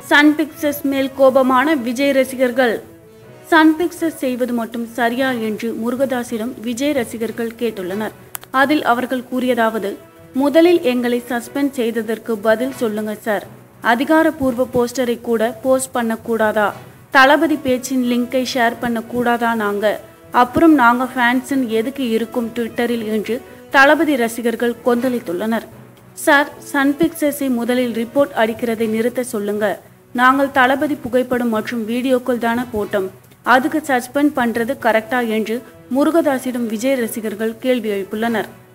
Sun pictures மேல் கோபமான விஜய் ரசிகர்கள் சன் பிக்சர்ஸ் செய்வது மட்டும் சரியா என்று முருகதாசிடம் விஜய் ரசிகர்கள் கேட்டுள்ளனர் அதில் அவர்கள் கூறியதாவது முதலில் எங்களை சஸ்பெண்ட் செய்ததற்கு பதில் சொல்லுங்க சார் அதிகாரப்பூர்வ போஸ்டரை கூட போஸ்ட் பண்ணக்கூடாதா தளபதி பேச்சின் லிங்கை ஷேர் பண்ணக்கூடாதா நாங்க அப்புறம் நாங்க ஃபேன்ஸுன்னு எதுக்கு இருக்கும் ட்விட்டரில் என்று தளபதி ரசிகர்கள் கொந்தளித்துள்ளனர் சார் சன் பிக்சர்ஸை முதலில் ரிப்போர்ட் அடிக்கிறதை நிறுத்த சொல்லுங்க நாங்கள் தளபதி புகைப்படம் மற்றும் வீடியோக்கள் தானே போட்டோம் அதுக்கு சஸ்பெண்ட் பண்றது கரெக்டா என்று முருகதாசிடம் விஜய் ரசிகர்கள் கேள்வி எழுப்புள்ளனர்